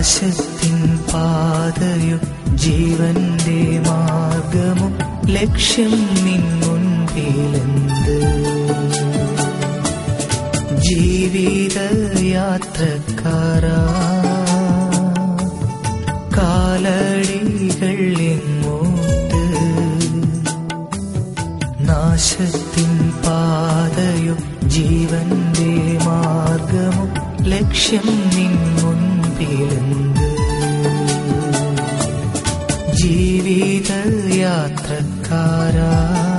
നാശത്തിൻ പാതയും ജീവന്റെ മാർഗമും ലക്ഷ്യം നിൻ മുൻപിലെന്ത് ജീവിത യാത്രക്കാരാ കാലടികൾ എങ്ങോട്ട് നാശത്തിൻ പാതയും ജീവന്റെ മാർഗമും ലക്ഷ്യം നിൻ മുൻപിലെന്ത് ജീവിത യാത്രക്കാരാ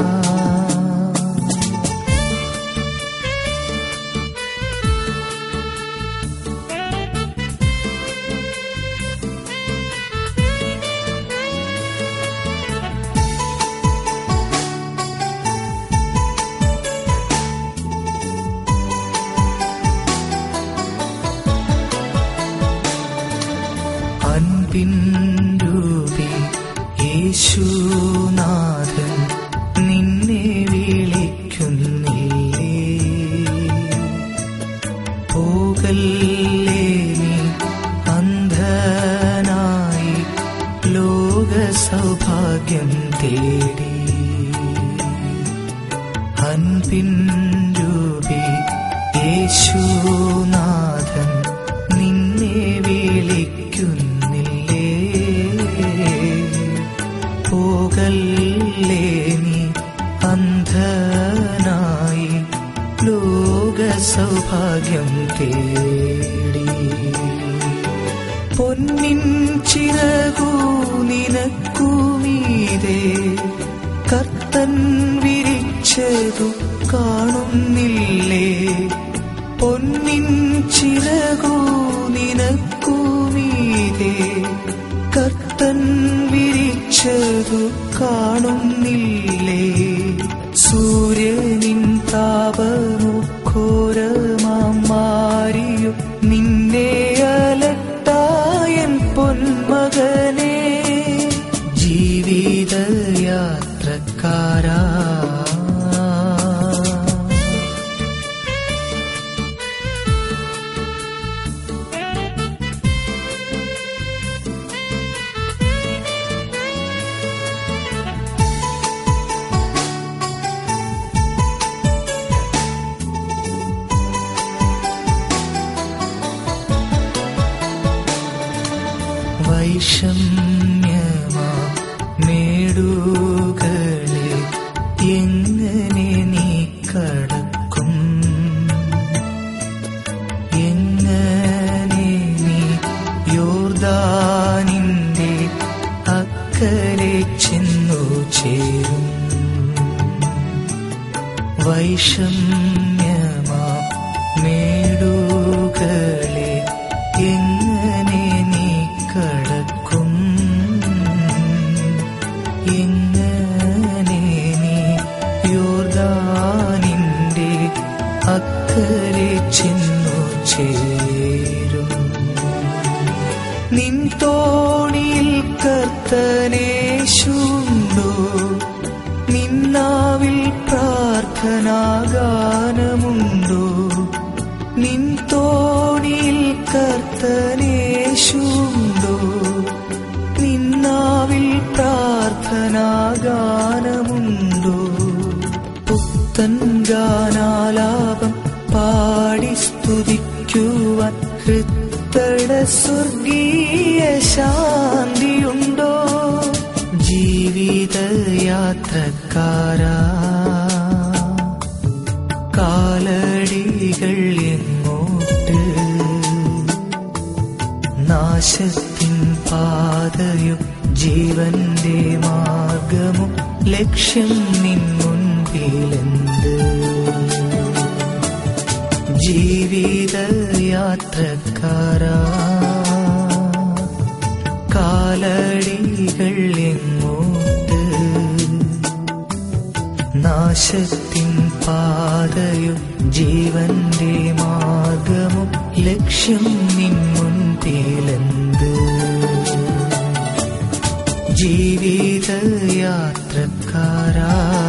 അൻപിൻ രൂപി യേശുനാഥൻ നിന്നെ വിളിക്കുന്നില്ലേ പോകല്ലേ നീ അന്ധനായി ലോക സൗഭാഗ്യം തേടി അൻപിൻ രൂപി യേശുനാഥൻ നിന്നെ വിളിക്കുന്നില്ലേ പോകല്ലേ നീ അന്ധനായി ലോക സൗഭാഗ്യം തേടി പൊന്നിൻ ചിറകു നിനക്കുമീതേ കർത്തൻ വിരിച്ചതു കാണുന്നില്ലേ പൊന്നിൻ ചിറകു നിനക്കുമീതേ കർത്തൻ വിരിച്ചതു കാണുന്നില്ലേ സൂര്യനിൻ താപമുഖോരമാം മാറിയും നിന്നെ അലട്ടായൻ പൊന്മകനെ ജീവിത യാത്രക്കാരാ വൈഷമ്യമാ മേടുകളെ എങ്ങനെ നീ കടക്കും എങ്ങനെ നീ യോർദാനിന്റെ അക്കരെ ചെന്നു ചേരും വൈഷമ്യമാ മേടുകളെ എങ്ങനെ നീ കടക്കും എങ്ങനെ നീ യോർദാനിന്റെ അക്കരെ ചെന്നു ചേരും നിൻ തോണിയിൽ കർത്തനേശുണ്ടോ നിന്നാവിൽ പ്രാർത്ഥനാഗാനമുണ്ടോ നിൻ തോണിയിൽ കർത്തനേശുണ്ടോ നിന്നാവിൽ പ്രാർത്ഥനാഗാനമുണ്ടോ പുത്തൻ ഗാനാലാപം പാടി സ്തുതിക്കുവാൻ ഹൃത്തട സ്വർഗീയ ശാന്തിയുണ്ടോ ജീവിത യാത്രക്കാരാ കാലടികൾ എങ്ങോട്ട് നാശത്തിൻ പാതയും ജീവന്റെ മാർഗമും ലക്ഷ്യം നിൻ മുൻപിലെന്ത് ജീവിത യാത്രക്കാരാ കാലടികൾ എങ്ങോട്ട് നാശത്തിൻ പാതയും ജീവന്റെ മാർഗമും ലക്ഷ്യം നിൻ മുൻപിലെന്ത് ജീവിത യാത്രക്കാരാ